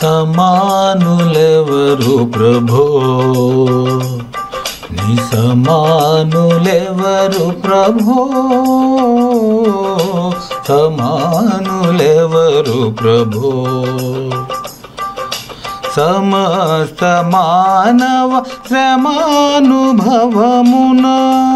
సమానులెవరు ప్రభో నీ సమానులెవరు ప్రభో సమానులెవరు ప్రభో సమస్త మానవ శ్రమానుభవమునా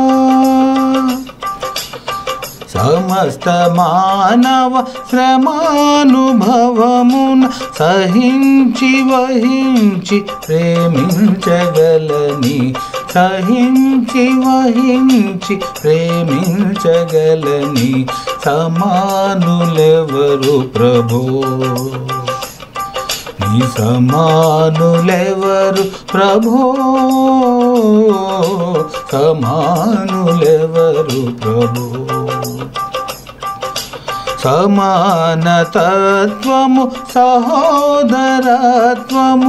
సమస్త మానవ శ్రమానుభవమున సహించి వహించి ప్రేమించగలని సహించి వహించి ప్రేమించగలని సమానులెవరు ప్రభో నీ సమానులెవరు ప్రభో సమానులెవరు ప్రభో సమానతత్వము సహోదరత్వము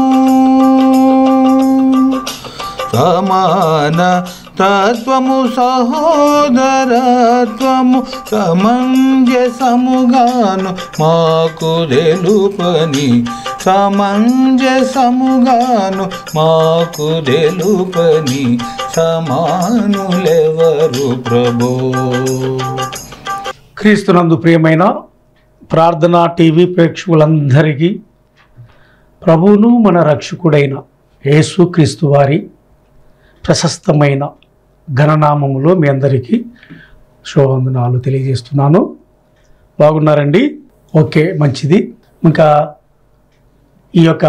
సమాన తత్వము సహోదరత్వము సమంజసముగాను మాకు తెలుపని సమంజసముగాను మాకు తెలుపని సమానులెవరు ప్రభో క్రీస్తునందు ప్రియమైన ప్రార్థనా టీవీ ప్రేక్షకులందరికీ ప్రభువును మన రక్షకుడైన యేసుక్రీస్తు వారి ప్రశస్తమైన ఘననామములో మీ అందరికీ శోభవందనాలు తెలియజేస్తున్నాను బాగున్నారండి ఓకే మంచిది ఇంకా ఈ యొక్క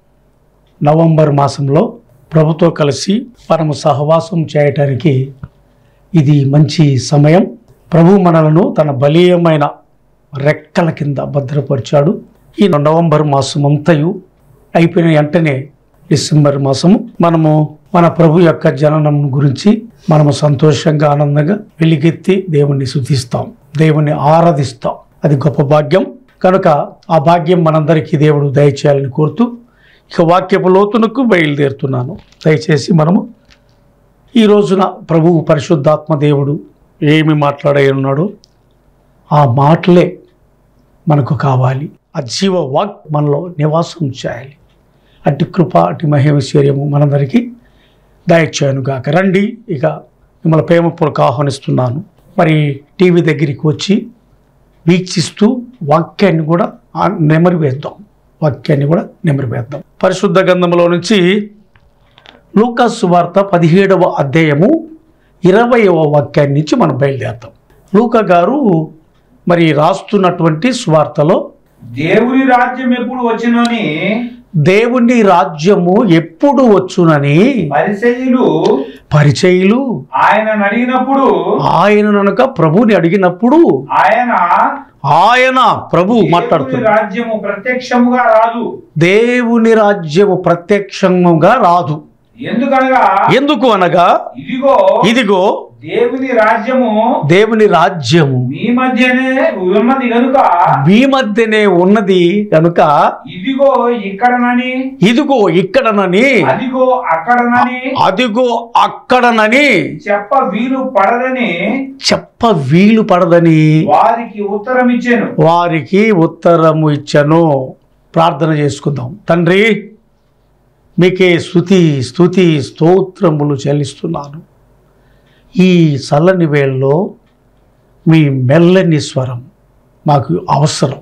నవంబర్ మాసంలో ప్రభుతో కలిసి మనము సహవాసం చేయటానికి ఇది మంచి సమయం ప్రభు మనలను తన బలీయమైన రెక్కల కింద భద్రపరిచాడు ఈ నవంబర్ మాసం అంతయు అయిపోయిన వెంటనే డిసెంబర్ మాసము మనము మన ప్రభు యొక్క జననం గురించి మనము సంతోషంగా ఆనందంగా వెలిగెత్తి దేవుణ్ణి శుద్ధిస్తాం దేవుణ్ణి ఆరాధిస్తాం అది గొప్ప భాగ్యం కనుక ఆ భాగ్యం మనందరికీ దేవుడు దయచేయాలని కోరుతూ ఇక వాక్యపు లోతునకు బయలుదేరుతున్నాను దయచేసి మనము ఈ రోజున ప్రభువు పరిశుద్ధాత్మ దేవుడు ఏమి మాట్లాడే ఉన్నాడో ఆ మాటలే మనకు కావాలి ఆ జీవ వాక్ మనలో నివాసం చేయాలి అట్టి కృప అట్టి మహేశ్వర్యము మనందరికీ దయచేయను గాక రండి ఇక మిమ్మల్ని ప్రేమపూర్వక ఆహ్వానిస్తున్నాను మరి టీవీ దగ్గరికి వచ్చి వీక్షిస్తూ వాక్యాన్ని కూడా ఆ- నెమరు వేద్దాం వాక్యాన్ని కూడా నెమరు వేద్దాం పరిశుద్ధ గంధంలో నుంచి లూకాసు వార్త పదిహేడవ అధ్యాయము ఇరవయవ వాక్యాన్ని నుంచి మనం బయలుదేరుతాం లూకా గారు మరి రాస్తున్నటువంటి స్వార్తలో దేవుని రాజ్యం ఎప్పుడు వచ్చినని దేవుని రాజ్యము ఎప్పుడు వచ్చునని పరిచయులు పరిచయులు ఆయన అడిగినప్పుడు ఆయన ననుక ప్రభుని అడిగినప్పుడు ఆయన ఆయన ప్రభు దేవుని మాట్లాడుతుంది రాజ్యము ప్రత్యక్షముగా రాదు దేవుని రాజ్యము ప్రత్యక్షముగా రాదు ఎందుకనగా ఎందుకు అనగా ఇదిగో ఇదిగో దేవుని రాజ్యము దేవుని రాజ్యము మీ మధ్యనే ఉన్నది గనుక మీ మధ్యనే ఉన్నది కనుక ఇదిగో ఇక్కడనని ఇదిగో ఇక్కడనని అదిగో అక్కడనని అదిగో అక్కడనని చెప్ప వీలు పడదని చెప్ప వీలు పడదని వారికి ఉత్తరం ఇచ్చాను వారికి ఉత్తరము ఇచ్చను ప్రార్థన చేసుకుందాం తండ్రి మీకే స్థుతి స్థుతి స్తోత్రములు చెల్లిస్తున్నాను ఈ చల్లని వేళలో మీ మెల్లని స్వరం మాకు అవసరం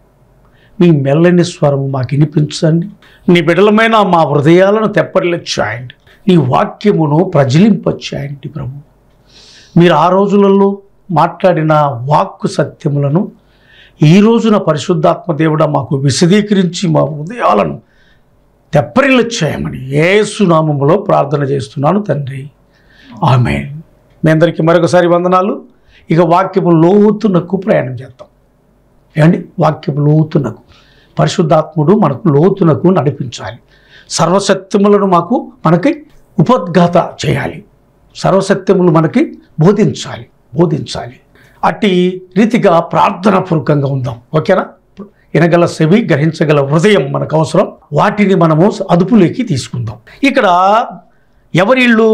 మీ మెల్లని స్వరం మాకు వినిపించండి నీ బిడలమైన మా హృదయాలను తెప్పట్లెచ్చాయండి నీ వాక్యమును ప్రజలింపచ్చాయండి ప్రభు మీరు ఆ రోజులలో మాట్లాడిన వాక్కు సత్యములను ఈ రోజున పరిశుద్ధాత్మ దేవుడా మాకు విశదీకరించి మా హృదయాలను తెప్పరిల్లొచ్చాయమని ఏసునామములో ప్రార్థన చేస్తున్నాను తండ్రి ఆమె మీ అందరికీ మరొకసారి వందనాలు ఇక వాక్యము లోతునకు ప్రయాణం చేద్దాం ఏమండి వాక్యము లోతునకు పరిశుద్ధాత్ముడు మనకు లోతునకు నడిపించాలి సర్వసత్యములను మాకు మనకి ఉపద్ఘాత చేయాలి సర్వసత్యములు మనకి బోధించాలి బోధించాలి అట్టి రీతిగా ప్రార్థనాపూర్వకంగా ఉందాం ఓకేనా వినగల చెవి గ్రహించగల హృదయం మనకు అవసరం వాటిని మనము అదుపులోకి తీసుకుందాం ఇక్కడ ఎవరిళ్ళు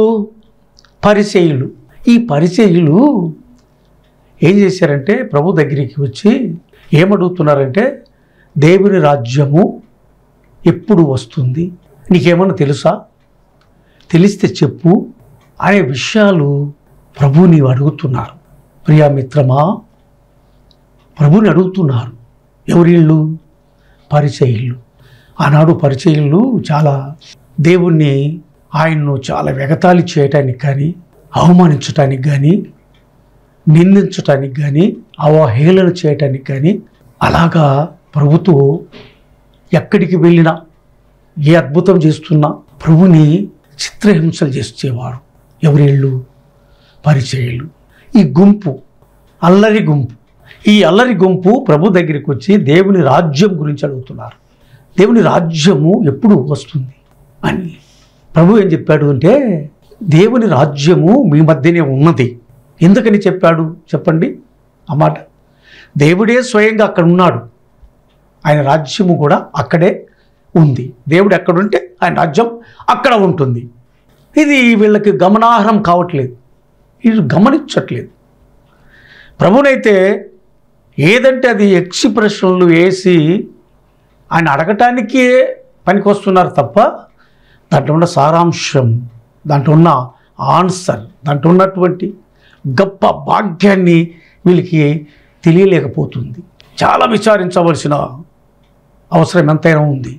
పరిచయులు ఈ పరిచయులు ఏం చేశారంటే ప్రభు దగ్గరికి వచ్చి ఏమడుగుతున్నారంటే దేవుని రాజ్యము ఎప్పుడు వస్తుంది నీకేమన్నా తెలుసా తెలిస్తే చెప్పు అనే విషయాలు ప్రభు నీవు అడుగుతున్నారు ప్రియా మిత్రమా ప్రభుని అడుగుతున్నారు ఎవరిళ్ళు పరిచయులు ఆనాడు పరిచయులు చాలా దేవుణ్ణి ఆయన్ను చాలా వెగతాళి చేయటానికి కానీ అవమానించటానికి కానీ నిందించటానికి కానీ అవహేళన చేయటానికి కానీ అలాగా ప్రభుతో ఎక్కడికి వెళ్ళినా ఏ అద్భుతం చేస్తున్నా ప్రభుని చిత్రహింసలు చేసేవారు ఎవరిళ్ళు పరిచయులు ఈ గుంపు అల్లరి గుంపు ఈ అల్లరి గుంపు ప్రభు దగ్గరికి వచ్చి దేవుని రాజ్యం గురించి అడుగుతున్నారు దేవుని రాజ్యము ఎప్పుడు వస్తుంది అని ప్రభు ఏం చెప్పాడు అంటే దేవుని రాజ్యము మీ మధ్యనే ఉన్నది ఎందుకని చెప్పాడు చెప్పండి ఆ మాట దేవుడే స్వయంగా అక్కడ ఉన్నాడు ఆయన రాజ్యము కూడా అక్కడే ఉంది దేవుడు ఎక్కడుంటే ఆయన రాజ్యం అక్కడ ఉంటుంది ఇది వీళ్ళకి గమనార్హం కావట్లేదు వీళ్ళు గమనించట్లేదు ప్రభునైతే ఏదంటే అది యక్షి ప్రశ్నలు వేసి ఆయన అడగటానికే పనికొస్తున్నారు తప్ప దాంట్లో ఉన్న సారాంశం దాంట్లో ఉన్న ఆన్సర్ దాంట్లో ఉన్నటువంటి గొప్ప భాగ్యాన్ని వీళ్ళకి తెలియలేకపోతుంది చాలా విచారించవలసిన అవసరం ఎంతైనా ఉంది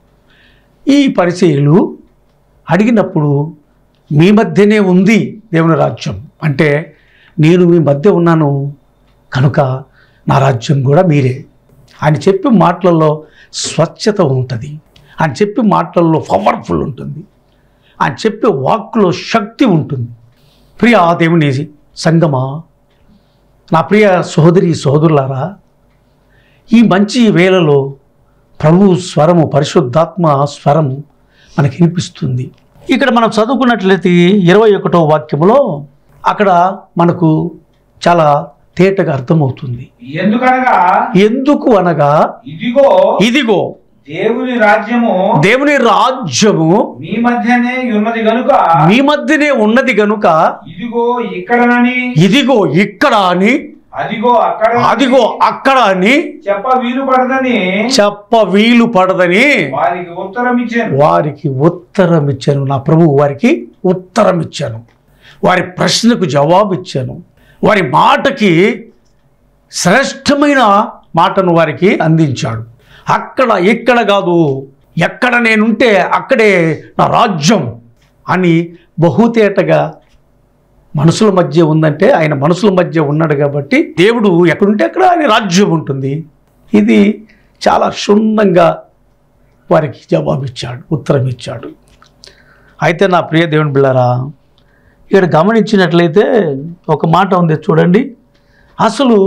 ఈ పరిచయులు అడిగినప్పుడు మీ మధ్యనే ఉంది దేవుని రాజ్యం అంటే నేను మీ మధ్య ఉన్నాను కనుక నా రాజ్యం కూడా మీరే ఆయన చెప్పే మాటలలో స్వచ్ఛత ఉంటుంది ఆయన చెప్పే మాటలలో పవర్ఫుల్ ఉంటుంది ఆయన చెప్పే వాక్కులో శక్తి ఉంటుంది ప్రియ దేవుని సంగమా నా ప్రియ సోదరి సోదరులారా ఈ మంచి వేళలో ప్రభు స్వరము పరిశుద్ధాత్మ స్వరము మనకి వినిపిస్తుంది ఇక్కడ మనం చదువుకున్నట్లయితే ఇరవై ఒకటో వాక్యములో అక్కడ మనకు చాలా తేటగా అర్థమవుతుంది ఎందుకనగా ఎందుకు అనగా ఇదిగో ఇదిగో దేవుని రాజ్యము దేవుని రాజ్యము మీ మధ్యనే ఉన్నది గనుక మీ మధ్యనే ఉన్నది గనుక ఇదిగో ఇక్కడనని ఇదిగో ఇక్కడ అని అదిగో అక్కడ అదిగో అక్కడ అని చెప్ప వీలు పడదని చెప్ప వీలు పడదని వారికి ఉత్తరం ఇచ్చాను వారికి ఉత్తరం ఇచ్చాను నా ప్రభు వారికి ఉత్తరం ఇచ్చాను వారి ప్రశ్నకు జవాబు ఇచ్చాను వారి మాటకి శ్రేష్టమైన మాటను వారికి అందించాడు అక్కడ ఇక్కడ కాదు ఎక్కడ నేనుంటే అక్కడే నా రాజ్యం అని బహుతేటగా మనసుల మధ్య ఉందంటే ఆయన మనసుల మధ్య ఉన్నాడు కాబట్టి దేవుడు ఎక్కడుంటే అక్కడ ఆయన రాజ్యం ఉంటుంది ఇది చాలా క్షుణ్ణంగా వారికి జవాబిచ్చాడు ఉత్తరం ఇచ్చాడు అయితే నా ప్రియ దేవుని బిళ్ళారా ఇక్కడ గమనించినట్లయితే ఒక మాట ఉంది చూడండి అసలు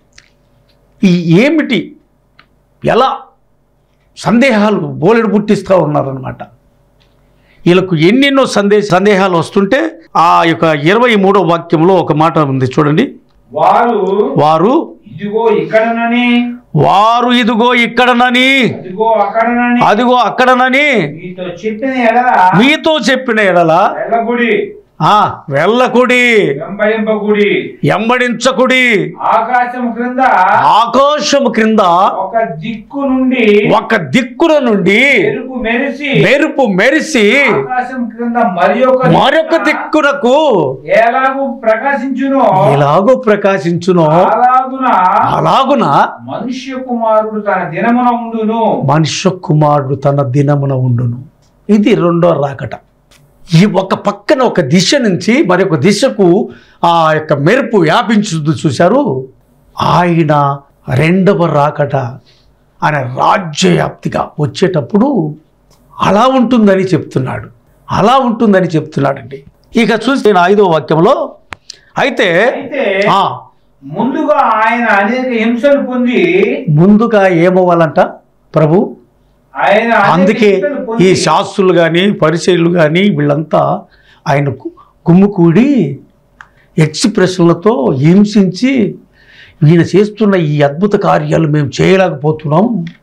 ఈ ఏమిటి ఎలా సందేహాలు బోలెడు పుట్టిస్తూ ఉన్నారనమాట వీళ్ళకు ఎన్నెన్నో సందేశ సందేహాలు వస్తుంటే ఆ యొక్క ఇరవై మూడో వాక్యంలో ఒక మాట ఉంది చూడండి వారు వారు ఇదిగో ఇక్కడనని వారు ఇదిగో ఇక్కడనని అదిగో అక్కడనని అదిగో అక్కడనని మీతో చెప్పిన ఎడల మీతో చెప్పిన ఎడల వెళ్ళగుడి ఆ వెళ్ళకుడి వెంబడింపగుడి ఎంబడించకుడి ఆకాశం క్రింద ఆకాశము క్రింద ఒక దిక్కు నుండి ఒక దిక్కుల నుండి మెరుపు మెరిసి మెరుపు మెరిసి ఆకాశం క్రింద మరి ఒక మరొక దిక్కునకు ఎలాగూ ప్రకాశించును ఎలాగో ప్రకాశించునో అలాగున అలాగున మనుష్య కుమారుడు తన దినమున ఉండును మనుష్య కుమారుడు తన దినమున ఉండును ఇది రెండో రాకట ఈ ఒక పక్కన ఒక దిశ నుంచి మరొక దిశకు ఆ యొక్క మెరుపు వ్యాపించుదు చూశారు ఆయన రెండవ రాకట ఆయన రాజ్యవ్యాప్తిగా వచ్చేటప్పుడు అలా ఉంటుందని చెప్తున్నాడు అలా ఉంటుందని చెప్తున్నాడండి ఇక చూస్తే ఐదో వాక్యంలో అయితే అయితే ఆ ముందుగా ఆయన అనేక హింసలు పొంది ముందుగా ఏమవ్వాలంట ప్రభు ఆయన అనేక అందుకే హింసలు ఈ పొంది శాస్త్రులు కానీ పరిచయులు కానీ వీళ్ళంతా ఆయనకు గుమ్ముకూడి ఎక్స్ప్రెషన్లతో హింసించి ఈయన చేస్తున్న ఈ అద్భుత కార్యాలు మేము చేయలేకపోతున్నాం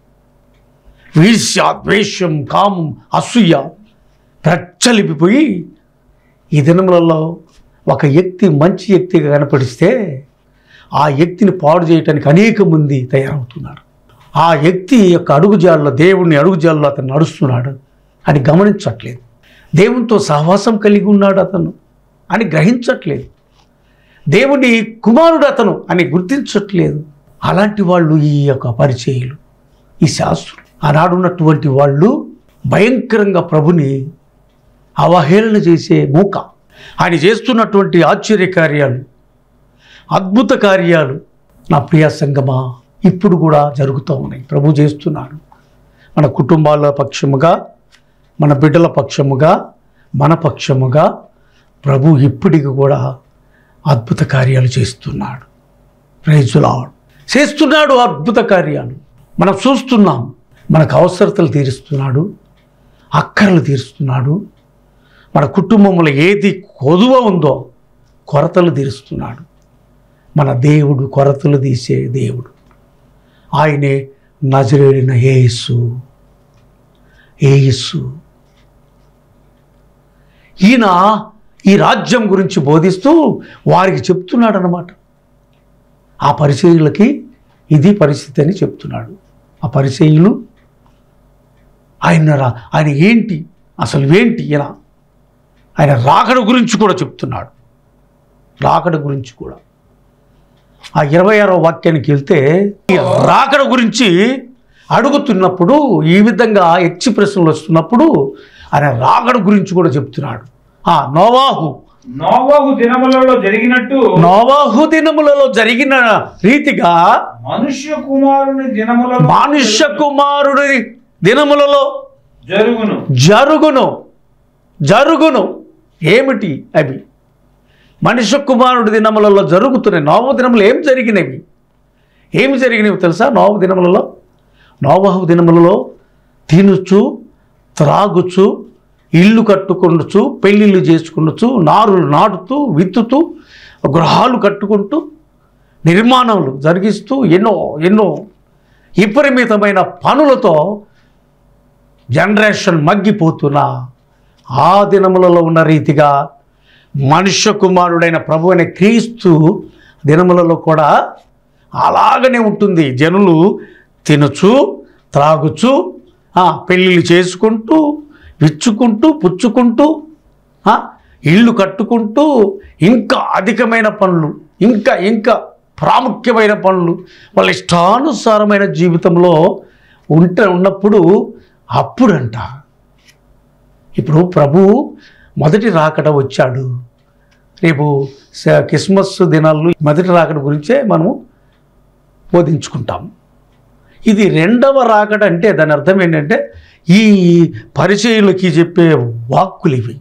వీర్ష్య ద్వేషం కామం అసూయ ప్రచ్చలిపిపోయి ఈ దినములలో ఒక వ్యక్తి మంచి వ్యక్తిగా కనపడిస్తే ఆ వ్యక్తిని పాడు చేయటానికి అనేక మంది తయారవుతున్నారు ఆ వ్యక్తి యొక్క అడుగుజాల్లో దేవుని అడుగుజాల్లో అతను నడుస్తున్నాడు అని గమనించట్లేదు దేవునితో సహవాసం కలిగి ఉన్నాడు అతను అని గ్రహించట్లేదు దేవుని కుమారుడు అతను అని గుర్తించట్లేదు అలాంటి వాళ్ళు ఈ యొక్క పరిచయులు ఈ శాస్త్రులు ఆనాడున్నటువంటి వాళ్ళు భయంకరంగా ప్రభుని అవహేళన చేసే మూక ఆయన చేస్తున్నటువంటి ఆశ్చర్య కార్యాలు అద్భుత కార్యాలు నా ప్రియ సంగమా ఇప్పుడు కూడా జరుగుతూ ఉన్నాయి ప్రభు చేస్తున్నాడు మన కుటుంబాల పక్షముగా మన బిడ్డల పక్షముగా మన పక్షముగా ప్రభు ఇప్పటికి కూడా అద్భుత కార్యాలు చేస్తున్నాడు ప్రైజులాడు చేస్తున్నాడు అద్భుత కార్యాలు మనం చూస్తున్నాం మనకు అవసరతలు తీరుస్తున్నాడు అక్కర్లు తీరుస్తున్నాడు మన కుటుంబంలో ఏది కొదువ ఉందో కొరతలు తీరుస్తున్నాడు మన దేవుడు కొరతలు తీసే దేవుడు ఆయనే నజరేడిన ఏసు ఏసు ఈయన ఈ రాజ్యం గురించి బోధిస్తూ వారికి చెప్తున్నాడు అన్నమాట ఆ పరిచయులకి ఇది పరిస్థితి అని చెప్తున్నాడు ఆ పరిచయులు ఆయన రా- ఆయన ఏంటి అసలు ఏంటి ఈయన ఆయన రాకడ గురించి కూడా చెప్తున్నాడు రాకడ గురించి కూడా ఆ ఇరవై ఆరో వాక్యానికి వెళ్తే ఈ రాకడ గురించి అడుగుతున్నప్పుడు ఈ విధంగా ఎచ్చి ప్రశ్నలు వస్తున్నప్పుడు ఆయన రాకడ గురించి కూడా చెప్తున్నాడు ఆ నోవాహు నోవహు దినములలో జరిగినట్టు నోవాహు దినములలో జరిగిన రీతిగా మనుష్య కుమారుని దినములలో మనుష్య కుమారుడి దినములలో జరుగును జరుగును జరుగును ఏమిటి అవి మనుష్య కుమారుడి దినములలో జరుగుతున్నాయి నోవ దినములు ఏం జరిగినవి ఏమి జరిగినవి తెలుసా నోవ దినములలో నోవహు దినములలో తినుచు త్రాగుచు ఇల్లు కట్టుకొనొచ్చు పెళ్ళిళ్ళు చేసుకొనొచ్చు నారులు నాటుతూ విత్తుతూ గృహాలు కట్టుకుంటూ నిర్మాణములు జరిగిస్తూ ఎన్నో ఎన్నో విపరీతమైన పనులతో జనరేషన్ మగ్గిపోతున్న ఆ దినములలో ఉన్న రీతిగా మనుష్య కుమారుడైన ప్రభు అనే క్రీస్తు దినములలో కూడా అలాగనే ఉంటుంది జనులు తినచ్చు త్రాగుచు ఆ, పెళ్ళిళ్ళు చేసుకుంటూ విచ్చుకుంటూ పుచ్చుకుంటూ ఆ, ఇళ్ళు కట్టుకుంటూ ఇంకా అధికమైన పనులు ఇంకా ఇంకా ప్రాముఖ్యమైన పనులు వాళ్ళ ఇష్టానుసారమైన జీవితంలో ఉంట ఉన్నప్పుడు అప్పుడంట ఇప్పుడు ప్రభు మొదటి రాకడ వచ్చాడు రేపు స- క్రిస్మస్ దినాల్లో మొదటి రాకడ గురించే మనము బోధించుకుంటాం ఇది రెండవ రాకడ అంటే దాని అర్థం ఏంటంటే ఈ పరిచయులకి చెప్పే వాక్కులు ఇవి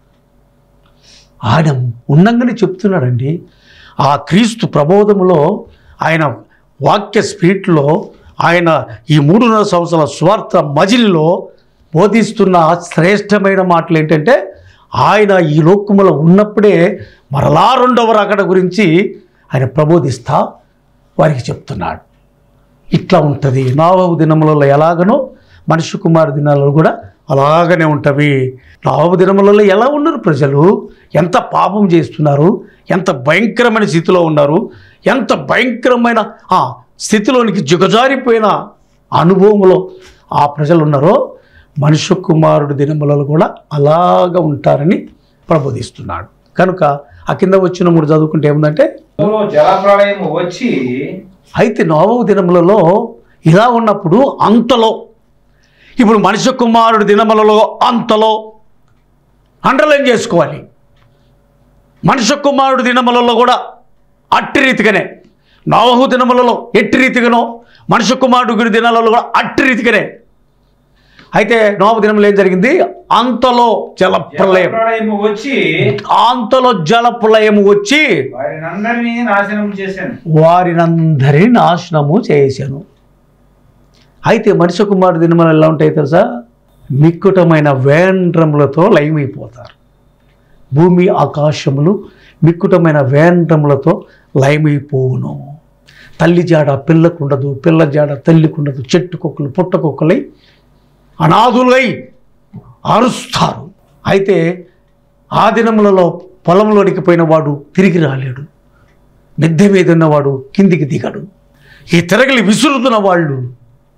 ఆయన ఉన్నంగానే చెప్తున్నాడండి ఆ క్రీస్తు ప్రబోధములో ఆయన వాక్య స్పీట్లో ఆయన ఈ మూడున్నర సంవత్సరాల స్వార్థ మజిలిలో బోధిస్తున్న శ్రేష్టమైన మాటలు ఏంటంటే ఆయన ఈ లోకములో ఉన్నప్పుడే మరలా రెండవ రాకడ గురించి ఆయన ప్రబోధిస్తా వారికి చెప్తున్నాడు ఇట్లా ఉంటుంది నావవు దినములలో ఎలాగనో మనిషి కుమారు దినాలలో కూడా అలాగనే ఉంటవి నావవు దినములలో ఎలా ఉన్నారు ప్రజలు ఎంత పాపం చేస్తున్నారు ఎంత భయంకరమైన స్థితిలో ఉన్నారు ఎంత భయంకరమైన ఆ స్థితిలోనికి జిగజారిపోయిన అనుభవంలో ఆ ప్రజలు ఉన్నారో మనుష్య కుమారుడు దినములలో కూడా అలాగ ఉంటారని ప్రబోధిస్తున్నాడు కనుక ఆ కింద వచ్చిన మూడు చదువుకుంటే ఏముందంటే జలప్రళయము వచ్చి అయితే నోవవు దినములలో ఇలా ఉన్నప్పుడు అంతలో ఇప్పుడు మనిషి కుమారుడు దినములలో అంతలో అండర్లైన్ చేసుకోవాలి మనిషి కుమారుడు దినములలో కూడా అట్టి రీతిగానే నోవహు దినములలో ఎట్టి రీతిగానో మనిషి కుమారుడు దినాలలో కూడా అట్టి రీతిగానే అయితే నోవ దినములు ఏం జరిగింది అంతలో జల ప్రళయం జలప్రళయము వచ్చి అంతలో జల ప్రళయం వచ్చి వారిని అందరినీ నాశనం చేశాను వారినందరినీ నాశనము చేశాను అయితే మనిషి కుమారు దినములు ఎలా ఉంటాయి తెలుసా మిక్కుటమైన వేండ్రములతో లయమైపోతారు భూమి ఆకాశములు మిక్కుటమైన వేండ్రములతో లయమైపోవును తల్లి జాడ పిల్లకుండదు పిల్ల జాడ తల్లికుండదు చెట్టు కుక్కలు పుట్ట కుక్కలై అనాథులై అరుస్తారు అయితే ఆ దినములలో పొలంలోనికి పోయిన వాడు తిరిగి రాలేడు మిద్దె మీద ఉన్నవాడు కిందికి దిగడు ఈ తిరగలి విసురుతున్న వాళ్ళు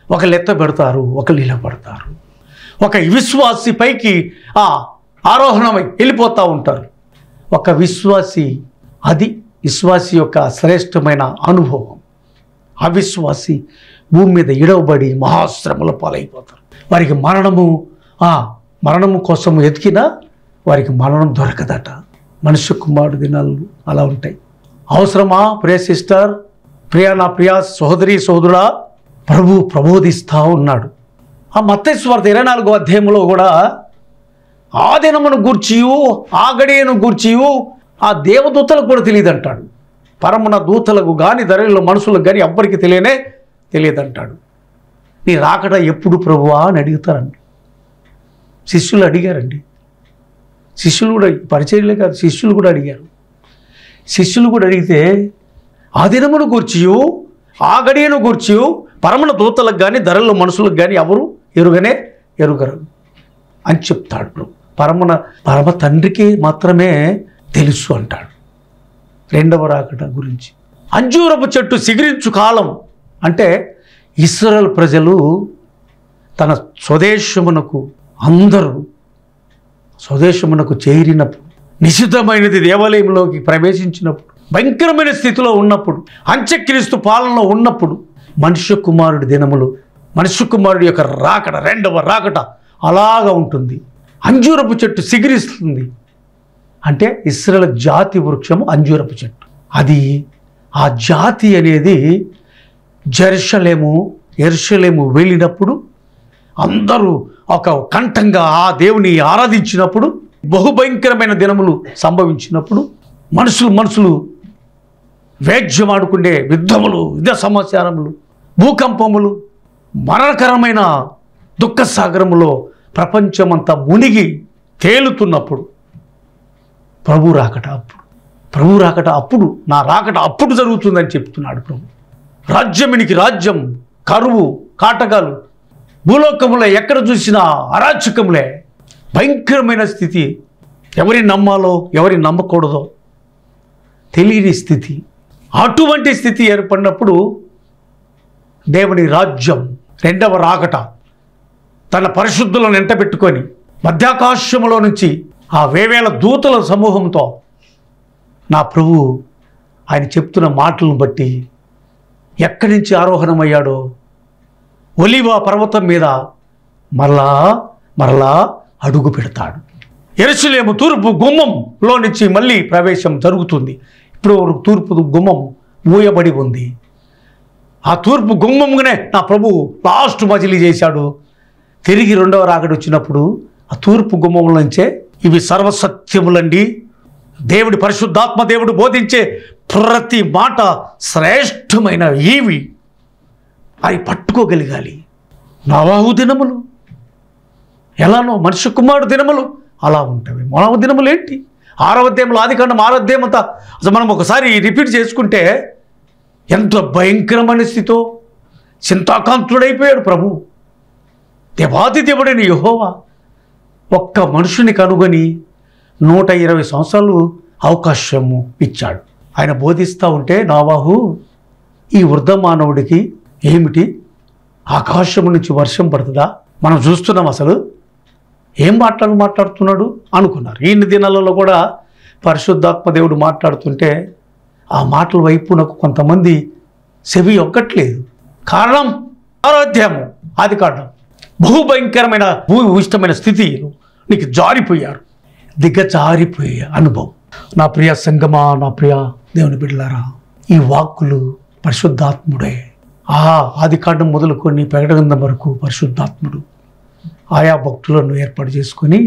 ఒకళ్ళు ఎత్త పెడతారు ఒకళ్ళు నిలబడతారు ఒక విశ్వాసి పైకి ఆ ఆరోహణమై వెళ్ళిపోతూ ఉంటారు ఒక విశ్వాసి అది విశ్వాసి యొక్క శ్రేష్టమైన అనుభవం అవిశ్వాసి భూమి మీద ఇడవబడి మహాశ్రమల పాలైపోతారు వారికి మరణము ఆ మరణము కోసం ఎతికినా వారికి మరణం దొరకదట మనుష్య కుమారుడు దినాలు అలా ఉంటాయి అవసరమా ప్రియ సిస్టర్ ప్రియా నా ప్రియా సహోదరి సహోదరుడా ప్రభు ప్రబోధిస్తూ ఉన్నాడు ఆ మత్తేశ్వార్త ఇరవై నాలుగో అధ్యాయంలో కూడా ఆ దినమును గూర్చియు ఆ గడియను గూర్చియు ఆ దేవదూతలకు కూడా తెలియదు అంటాడు పరమున దూతలకు కానీ ధరలో మనుషులకు కానీ ఎవ్వరికి తెలియనే తెలియదంటాడు నీ రాకడ ఎప్పుడు ప్రభువా అని అడుగుతారండి శిష్యులు అడిగారండి శిష్యులు కూడా పరిచర్యలే కాదు శిష్యులు కూడా అడిగారు శిష్యులు కూడా అడిగితే ఆ దినమును గూర్చియు ఆ గడియను గూర్చియు పరమణ దూతలకు కానీ ధరల్లో మనుషులకు కానీ ఎవరు ఎరుగనే ఎరుగరు అని చెప్తాడు ప్రభు. పరమన పరమ తండ్రికి మాత్రమే తెలుసు అంటాడు రెండవ రాకట గురించి అంజూరపు చెట్టు సిగిరించు కాలం అంటే ఇస్రాయల్ ప్రజలు తన స్వదేశమునకు అందరూ స్వదేశమునకు చేరినప్పుడు నిషిద్ధమైనది దేవాలయంలోకి ప్రవేశించినప్పుడు భయంకరమైన స్థితిలో ఉన్నప్పుడు అంత్యక్రీస్తు పాలనలో ఉన్నప్పుడు మనుష్య కుమారుడి దినములు మనుష్య కుమారుడి యొక్క రాకడ రెండవ రాకట అలాగా ఉంటుంది అంజూరపు చెట్టు సిగిరిస్తుంది అంటే ఇస్రాయల్ జాతి వృక్షము అంజూరపు చెట్టు అది ఆ జాతి అనేది జెరూషలేము ఎరుషలేము వెళ్ళినప్పుడు అందరూ ఒక కంఠంగా ఆ దేవుని ఆరాధించినప్పుడు బహుభయంకరమైన దినములు సంభవించినప్పుడు మనుషులు మనుషులు వేద్యమాడుకునే యుద్ధములు యుద్ధ సమాచారములు భూకంపములు మరణకరమైన దుఃఖ సాగరములో ప్రపంచమంతా మునిగి తేలుతున్నప్పుడు ప్రభు రాకట అప్పుడు ప్రభు రాకట అప్పుడు నా రాకట అప్పుడు జరుగుతుందని చెప్తున్నాడు ప్రభు రాజ్యమునికి రాజ్యం కరువు కాటకాలు భూలోకములో ఎక్కడ చూసినా అరాచకములే భయంకరమైన స్థితి ఎవరిని నమ్మాలో ఎవరిని నమ్మకూడదో తెలియని స్థితి అటువంటి స్థితి ఏర్పడినప్పుడు దేవుని రాజ్యం రెండవ రాకట తన పరిశుద్ధులను ఎంటబెట్టుకొని మధ్యాకాశములో నుంచి ఆ వేవేల దూతల సమూహంతో నా ప్రభు ఆయన చెప్తున్న మాటలను బట్టి ఎక్కడి నుంచి ఆరోహణమయ్యాడో ఒలివ పర్వతం మీద మరలా మరలా అడుగు పెడతాడు ఎరుసలేము తూర్పు గుమ్మంలో నుంచి మళ్ళీ ప్రవేశం జరుగుతుంది ఇప్పుడు తూర్పు గుమ్మం మూయబడి ఉంది ఆ తూర్పు గుమ్మంగానే నా ప్రభు లాస్ట్ మజిలీ చేశాడు తిరిగి రెండవ రాకడ వచ్చినప్పుడు ఆ తూర్పు గుమ్మం నుంచే ఇవి సర్వసత్యములండి దేవుడి పరిశుద్ధాత్మ దేవుడు బోధించే ప్రతి మాట శ్రేష్టమైన ఈవి అవి పట్టుకోగలగాలి నవాహు దినములు ఎలానో మనిషి కుమారుడు దినములు అలా ఉంటాయి మానవ దినములు ఏంటి ఆరవ అధ్యాయంలో ఆది కాండం ఆరవ అధ్యాయం అంతా అసలు మనం ఒకసారి రిపీట్ చేసుకుంటే ఎంత భయంకరమైన స్థితో చింతాకాంతుడైపోయాడు ప్రభు దేవాది దేవుడైన యహోవా ఒక్క మనుషుని కనుగొని నూట ఇరవై సంవత్సరాలు అవకాశము ఇచ్చాడు ఆయన బోధిస్తూ ఉంటే నావాహు ఈ వృద్ధ మానవుడికి ఏమిటి ఆకాశము నుంచి వర్షం పడుతుందా మనం చూస్తున్నాం అసలు ఏం మాటలు మాట్లాడుతున్నాడు అనుకున్నారు ఈ దినాలలో కూడా పరిశుద్ధాత్మ దేవుడు మాట్లాడుతుంటే ఆ మాటల వైపు నాకు కొంతమంది చెవి ఒక్కట్లేదు కారణం ఆరోగ్యము ఆది కారణం బహుభయంకరమైన భూ ఇష్టమైన స్థితి నీకు జారిపోయారు దిగజారిపోయే అనుభవం నా ప్రియ సంగమా నా ప్రియ దేవుని బిడ్డలారా ఈ వాక్కులు పరిశుద్ధాత్ముడే ఆ ఆది కాండం మొదలుకొని ప్రకటన వరకు పరిశుద్ధాత్ముడు ఆయా భక్తులను ఏర్పాటు చేసుకొని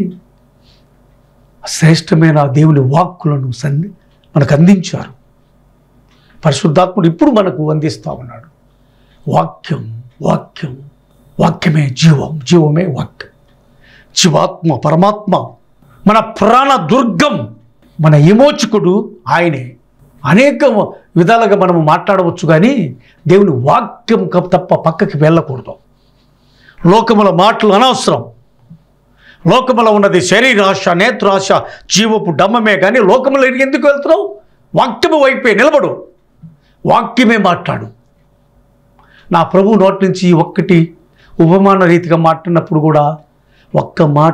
శ్రేష్టమైన దేవుని వాక్కులను సంధి మనకు అందించారు పరిశుద్ధాత్ముడు ఇప్పుడు మనకు అందిస్తా ఉన్నాడు వాక్యం వాక్యం వాక్యమే జీవం జీవమే వాక్యం జీవాత్మ పరమాత్మ మన ప్రాణ దుర్గం మన విమోచకుడు ఆయనే అనేక విధాలుగా మనము మాట్లాడవచ్చు కానీ దేవుని వాక్యం క- తప్ప పక్కకి వెళ్ళకూడదు లోకముల మాటలు అనవసరం లోకములో ఉన్నది శరీరాశ నేత్రాశ జీవపు డమ్మమే కానీ లోకములో ఎందుకు వెళ్తున్నావు వాక్యము వైపే నిలబడు వాక్యమే మాట్లాడు నా ప్రభు నోటి నుంచి ఒక్కటి ఉపమాన రీతిగా మాట్లాడినప్పుడు కూడా ఒక్క మాట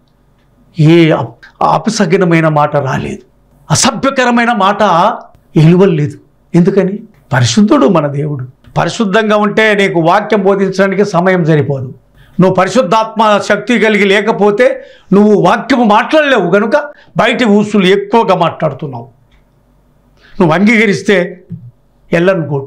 ఏ అప్- అపసగినమైన మాట రాలేదు అసభ్యకరమైన మాట ఎలువలేదు ఎందుకని పరిశుద్ధుడు మన దేవుడు పరిశుద్ధంగా ఉంటే నీకు వాక్యం బోధించడానికి సమయం సరిపోదు నువ్వు పరిశుద్ధాత్మ శక్తి కలిగి లేకపోతే నువ్వు వాక్యము మాట్లాడలేవు కనుక బయటి ఊసులు ఎక్కువగా మాట్లాడుతున్నావు నువ్వు అంగీకరిస్తే ఎల్లని గుడ్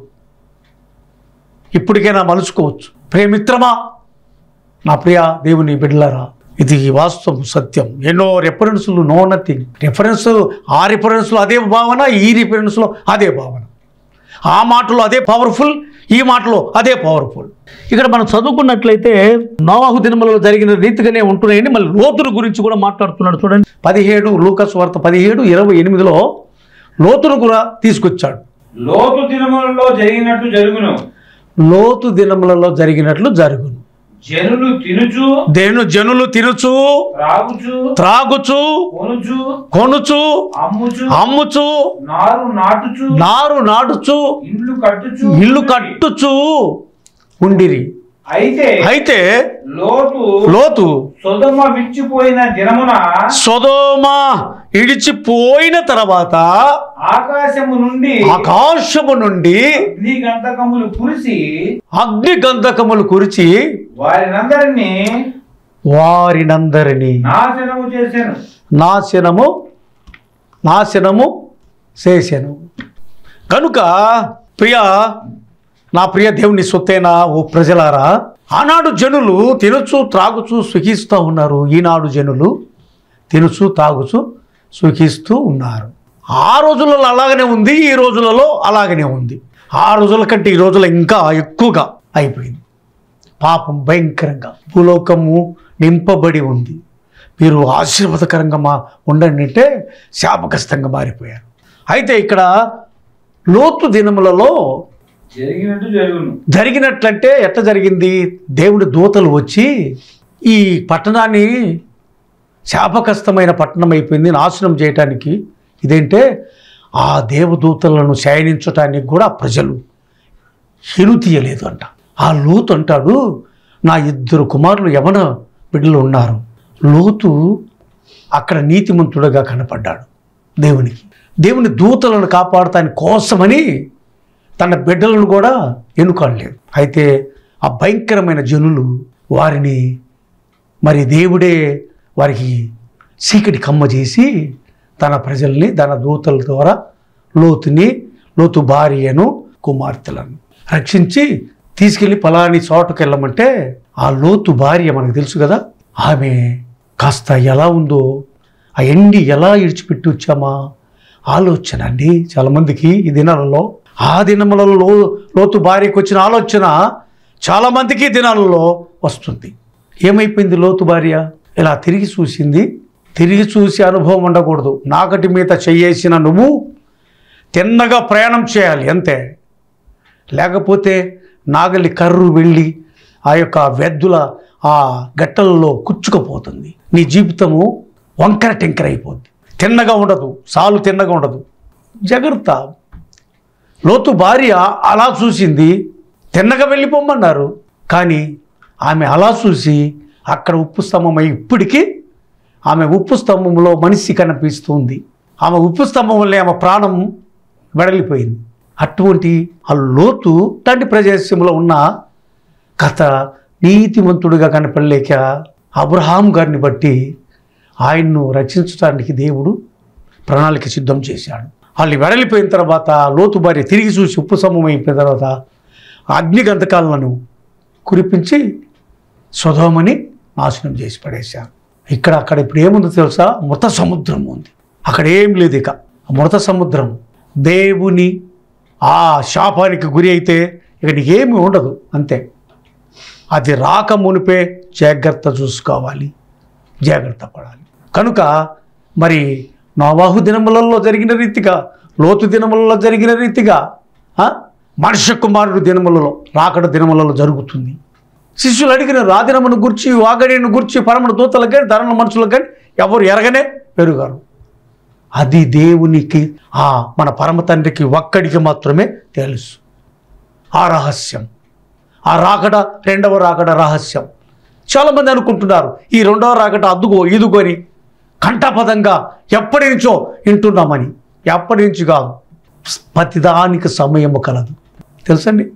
ఇప్పటికైనా మలుచుకోవచ్చు ప్రేమిత్రమా నా ప్రియ దేవుని బిడ్డలారా ఇది వాస్తవం సత్యం ఎన్నో రెఫరెన్సులు నో నథింగ్ రెఫరెన్స్ ఆ రెఫరెన్స్లో అదే భావన ఈ రెఫరెన్స్లో అదే భావన ఆ మాటలో అదే పవర్ఫుల్ ఈ మాటలో అదే పవర్ఫుల్ ఇక్కడ మనం చదువుకున్నట్లయితే నోవాహు దినములలో జరిగిన రీతిగానే ఉంటున్నాయండి మళ్ళీ లోతుల గురించి కూడా మాట్లాడుతున్నాడు చూడండి పదిహేడు లూకస్ వార్త పదిహేడు ఇరవై ఎనిమిదిలో లోతును కూడా తీసుకొచ్చాడు లోతు దినములలో జరిగినట్టు జరుగును లోతు దినములలో జరిగినట్లు జరుగును జనులు తినుచు దేను జనులు తినుచు త్రాగుచు త్రాగుచు కొనుచు కొనుచు అమ్ముచు అమ్ముచు నారు నాటుచు నారు నాటుచు ఇండ్లు కట్టుచు ఇల్లు కట్టుచు ఉండిరి అయితే అయితే లోతు లోతు సొదమ విచ్చిపోయిన దినమున సొదోమ ఇడిచిపోయిన తర్వాత ఆకాశము నుండి ఆకాశము నుండి అగ్ని గంధకములు కురిసి అగ్ని గంధకములు కురిచి వారినందరినీ వారినందరినీ నాశనము చేశాను నాశనము నాశనము చేశాను కనుక ప్రియ నా ప్రియ దేవుని సొత్తైన ఓ ప్రజలారా ఆనాడు జనులు తినచు త్రాగుచు సుఖిస్తూ ఉన్నారు ఈనాడు జనులు తినుచు తాగుచు సుఖిస్తూ ఉన్నారు ఆ రోజులలో అలాగనే ఉంది ఈ రోజులలో అలాగనే ఉంది ఆ రోజుల కంటే ఈ రోజుల ఇంకా ఎక్కువగా అయిపోయింది పాపం భయంకరంగా భూలోకము నింపబడి ఉంది మీరు ఆశీర్వాదకరంగా మా ఉండండి అంటే శాపగ్రస్తంగా మారిపోయారు అయితే ఇక్కడ లోతు దినములలో జరిగినట్టు జరుగును జరిగినట్లంటే ఎట్లా జరిగింది దేవుడి దూతలు వచ్చి ఈ పట్టణాన్ని శాపకస్తమైన పట్టణం అయిపోయింది నాశనం చేయటానికి ఇదేంటే ఆ దేవదూతలను శయనించటానికి కూడా ప్రజలు హిరు తీయలేదు అంట ఆ లోతు అంటాడు నా ఇద్దరు కుమారులు యవన బిడ్డలు ఉన్నారు లోతు అక్కడ నీతిమంతుడుగా కనపడ్డాడు దేవునికి దేవుని దూతలను కాపాడటాని కోసమని తన బిడ్డలను కూడా ఎన్నుకోలేదు అయితే ఆ భయంకరమైన జనులు వారిని మరి దేవుడే వారికి చీకటి కమ్మ చేసి తన ప్రజల్ని తన దూతల ద్వారా లోతుని లోతు భార్యను కుమార్తెలను రక్షించి తీసుకెళ్ళి పలాని చోటకు వెళ్ళమంటే ఆ లోతు భార్య మనకు తెలుసు కదా ఆమె కాస్త ఎలా ఉందో ఆ ఎండి ఎలా ఇడిచిపెట్టి వచ్చామా ఆలోచన అండి చాలామందికి ఈ దినాలలో ఆ దినములలో లో- లోతు భార్యకు వచ్చిన ఆలోచన చాలామందికి ఈ దినాలలో వస్తుంది ఏమైపోయింది లోతు భార్య ఇలా తిరిగి చూసింది తిరిగి చూసి అనుభవం ఉండకూడదు నాకటి మీద చెయ్యేసిన నువ్వు తిన్నగా ప్రయాణం చేయాలి అంతే లేకపోతే నాగలి కర్రు వెళ్ళి ఆ యొక్క వెద్దుల ఆ గట్టలలో కుచ్చుకుపోతుంది నీ జీవితము వంకర టెంకర అయిపోద్ది తిన్నగా ఉండదు సాలు తిన్నగా ఉండదు జాగ్రత్త లోతు భార్య అలా చూసింది తిన్నగా వెళ్ళిపోమన్నారు కానీ ఆమె అలా చూసి అక్కడ ఉప్పు స్తంభమై ఇప్పటికీ ఆమె ఉప్పు స్తంభంలో మనిషి కనిపిస్తుంది ఆమె ఉప్పు స్తంభం వల్లే ఆమె ప్రాణం వెడలిపోయింది అటువంటి ఆ లోతు తండ్రి ప్రదేశంలో ఉన్న కథ నీతిమంతుడిగా కనపడలేక అబ్రహాం గారిని బట్టి ఆయన్ను రక్షించడానికి దేవుడు ప్రణాళిక సిద్ధం చేశాడు వాళ్ళు వెడలిపోయిన తర్వాత లోతు భార్య తిరిగి చూసి ఉప్పు సమం అయిపోయిన తర్వాత అగ్ని గంధకాలను కురిపించి స్వధోమని నాశనం చేసి పడేశారు ఇక్కడ అక్కడ ఇప్పుడు ఏముందో తెలుసా మృత సముద్రం ఉంది అక్కడ ఏం లేదు ఇక ఆ మృత సముద్రం దేవుని ఆ శాపానికి గురి అయితే ఇక నీకేమీ ఉండదు అంతే అది రాక మునిపే జాగ్రత్త చూసుకోవాలి జాగ్రత్త పడాలి కనుక మరి నోవాహు దినములలో జరిగిన రీతిగా లోతు దినములలో జరిగిన రీతిగా ఆ, మనుష్య కుమారుడు దినములలో రాకడ దినములలో జరుగుతుంది శిష్యులు అడిగిన రాదినమును గుర్చి వాగడిని గుర్చి పరమణ దూతలకు కానీ ధరణ మనుషులకు కానీ ఎవరు ఎరగనే పెరుగారు అది దేవునికి ఆ మన పరమ తండ్రికి ఒక్కడికి మాత్రమే తెలుసు ఆ రహస్యం ఆ రాకడ రెండవ రాకడ రహస్యం చాలామంది అనుకుంటున్నారు ఈ రెండవ రాకడ అద్దుగో ఇదుగోని కంఠపదంగా ఎప్పటి నుంచో వింటున్నామని ఎప్పటి నుంచి కాదు ప్రతిదానికి సమయము కలదు తెలుసండి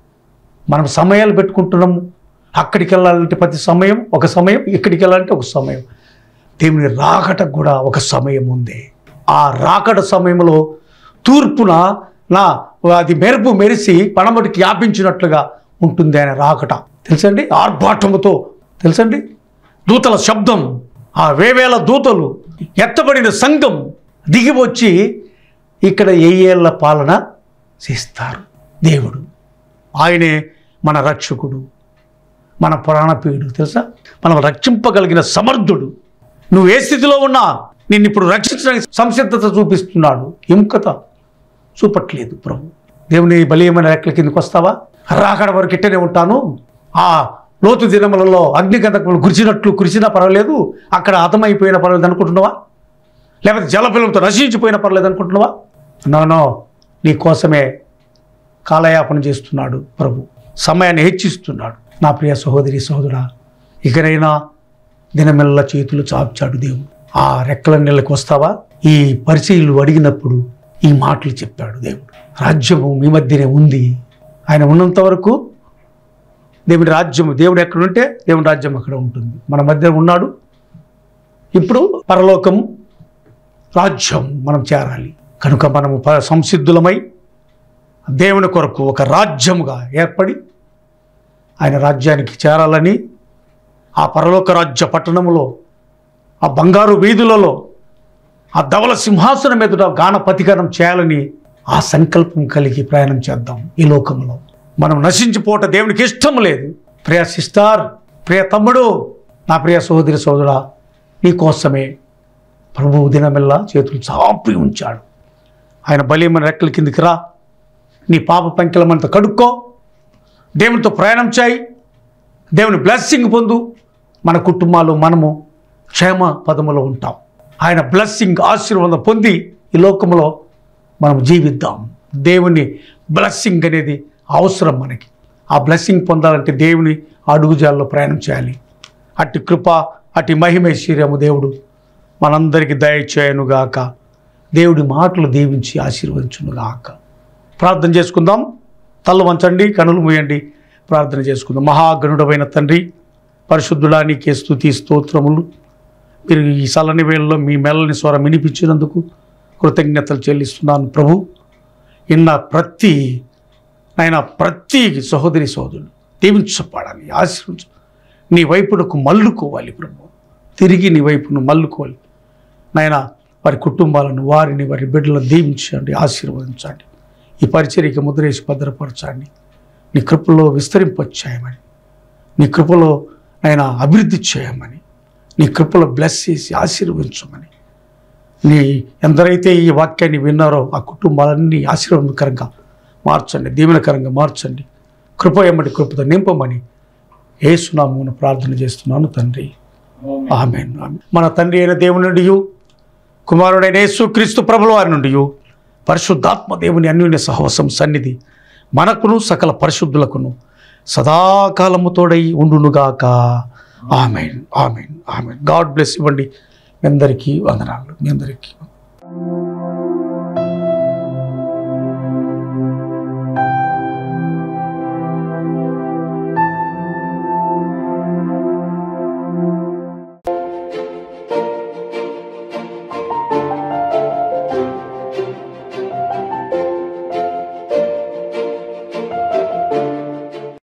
మనం సమయాలు పెట్టుకుంటున్నాము అక్కడికి వెళ్ళాలంటే ప్రతి సమయం ఒక సమయం ఇక్కడికి వెళ్ళాలంటే ఒక సమయం దేవుని రాకట కూడా ఒక సమయం ఉంది ఆ రాకడ సమయంలో తూర్పున నా అది మెరుపు మెరిసి పడమటికి వ్యాపించినట్లుగా ఉంటుంది ఆయన రాకట తెలుసండి ఆర్భాటముతో తెలుసండి దూతల శబ్దం ఆ వేవేల దూతలు ఎత్తబడిన సంఘం దిగి వచ్చి ఇక్కడ ఏళ్ళ పాలన చేస్తారు దేవుడు ఆయనే మన రక్షకుడు మన ప్రాణపీయుడు తెలుసా మనం రక్షింపగలిగిన సమర్థుడు నువ్వు ఏ స్థితిలో ఉన్నా నిన్ను ఇప్పుడు రక్షించడానికి సంసిద్ధత చూపిస్తున్నాడు ఎముకత చూపట్లేదు ప్రభు దేవుని బలీయమైన రెక్కల కిందకి వస్తావా రాకడ వరకు ఇట్టనే ఉంటాను ఆ లోతు దినములలో అగ్నిగంధకములు కురిచినట్లు కురిచినా పర్వాలేదు అక్కడ హతమైపోయినా పర్వాలేదు అనుకుంటున్నావా లేకపోతే జలపిలంతో నశించిపోయినా పర్వాలేదు అనుకుంటున్నావా నో నీ కోసమే కాలయాపన చేస్తున్నాడు ప్రభు సమయాన్ని హెచ్చిస్తున్నాడు నా ప్రియ సహోదరి సహోదరా ఇకనైనా దినమెల్ల చేతులు చాచాడు దేవుడు ఆ రెక్కల నెలకు వస్తావా ఈ పరిచయులు అడిగినప్పుడు ఈ మాటలు చెప్పాడు దేవుడు రాజ్యము మీ మధ్యనే ఉంది ఆయన ఉన్నంత వరకు దేవుడి రాజ్యము దేవుడు ఎక్కడ ఉంటే దేవుడి రాజ్యం అక్కడ ఉంటుంది మన మధ్య ఉన్నాడు ఇప్పుడు పరలోకం రాజ్యం మనం చేరాలి కనుక మనము ప- సంసిద్ధులమై దేవుని కొరకు ఒక రాజ్యముగా ఏర్పడి ఆయన రాజ్యానికి చేరాలని ఆ పరలోక రాజ్య పట్టణములో ఆ బంగారు వీధులలో ఆ ధవల సింహాసనం ఎదుట గాన పతికరణం చేయాలని ఆ సంకల్పం కలిగి ప్రయాణం చేద్దాం ఈ లోకంలో మనం నశించిపోట దేవునికి ఇష్టం లేదు ప్రియ సిస్టార్ ప్రియ తమ్ముడు నా ప్రియ సహోదరి సోదరా నీ కోసమే ప్రభువు దినమెల్లా చేతులు చాపి ఉంచాడు ఆయన బలీయమైన రెక్కల కిందికి రా నీ పాప పంకిలమంతా కడుక్కో దేవునితో ప్రయాణం చేయి దేవుని బ్లెస్సింగ్ పొందు మన కుటుంబాలు మనము క్షేమ పదములో ఉంటాం ఆయన బ్లెస్సింగ్ ఆశీర్వాదం పొంది ఈ లోకంలో మనం జీవిద్దాం దేవుని బ్లెస్సింగ్ అనేది అవసరం మనకి ఆ బ్లెస్సింగ్ పొందాలంటే దేవుని అడుగుజాల్లో ప్రయాణం చేయాలి అట్టి కృప అట్టి మహిమైశ్వర్యము దేవుడు మనందరికీ దయచేయనుగాక దేవుడి మాటలు దీవించి ఆశీర్వదించునుగాక ప్రార్థన చేసుకుందాం తల్ల వంచండి కనులు మూయండి ప్రార్థన చేసుకుందాం మహాగణుడమైన తండ్రి పరిశుద్ధుడా నీకే స్తుతి స్తోత్రములు మీరు ఈ సలని వేళలో మీ మెల్లని స్వరం వినిపించినందుకు కృతజ్ఞతలు చెల్లిస్తున్నాను ప్రభు ఇన్న ప్రతి ఆయన ప్రతి సహోదరి సహోదరుడు దీవించబడాలి ఆశీర్వించు నీ వైపునకు మల్లుకోవాలి ప్రభు తిరిగి నీ వైపును మల్లుకోవాలి నాయన వారి కుటుంబాలను వారిని వారి బిడ్డలను దీవించండి ఆశీర్వదించండి ఈ పరిచర్యకి ముద్రేసి భద్రపరచండి నీ కృపలో విస్తరింపచ్చాయమని నీ కృపలో ఆయన అభివృద్ధి చేయమని నీ కృపలో బ్లెస్ చేసి ఆశీర్వదించమని నీ ఎందరైతే ఈ వాక్యాన్ని విన్నారో ఆ కుటుంబాలన్నీ ఆశీర్వాదకరంగా మార్చండి దీవెనకరంగా మార్చండి కృప ఎమ్మటి కృపతో నింపమని ఏసునామమును ప్రార్థన చేస్తున్నాను తండ్రి ఆమెన్ ఆమెన్. మన తండ్రి అయిన దేవుని నుండి కుమారుడైన యేసు క్రీస్తు ప్రభుల వారి నుండి పరిశుద్ధాత్మ దేవుని అన్యోన్య సహవాసం సన్నిధి మనకును సకల పరిశుద్ధులకును సదాకాలము తోడై ఉండునుగాక amen amen amen God bless ఇవ్వండి మీ అందరికీ వందనాలు మీ అందరికీ